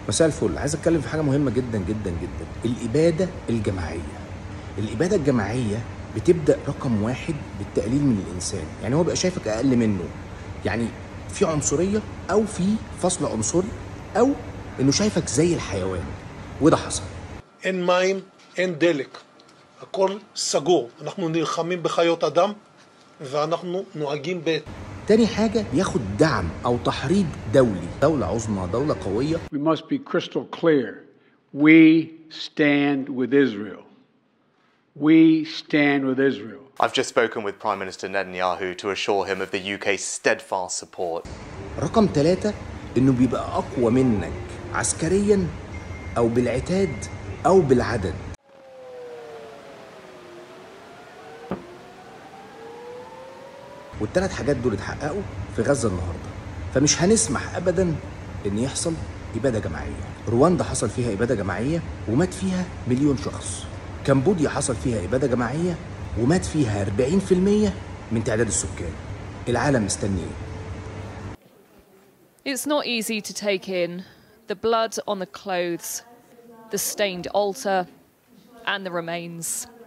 مساء الفل عايز اتكلم في حاجه مهمه جدا جدا جدا الاباده الجماعيه الاباده الجماعيه بتبدا رقم واحد بالتقليل من الانسان يعني هو بقى شايفك اقل منه يعني في عنصريه او في فصل عنصري او انه شايفك زي الحيوان وده حصل אין מים, אין דלק. הכל סגור. אנחנו נלחמים בחיות אדם ואנחנו נוהגים ב... تاني حاجة بياخد دعم أو تحريض دولي دولة عظمى دولة قوية We must be crystal clear. We stand with Israel. We stand with Israel. I've just spoken with Prime Minister Netanyahu to assure him of the UK's steadfast support. رقم ثلاثة إنه بيبقى أقوى منك عسكريا أو بالعتاد أو بالعدد والثلاث حاجات دول اتحققوا في غزة النهاردة فمش هنسمح أبدا إن يحصل إبادة جماعية رواندا حصل فيها إبادة جماعية ومات فيها مليون شخص كمبوديا حصل فيها إبادة جماعية ومات فيها 40% من تعداد السكان العالم مستني إيه؟ It's not easy to take in the blood on the clothes, the stained altar, and the remains.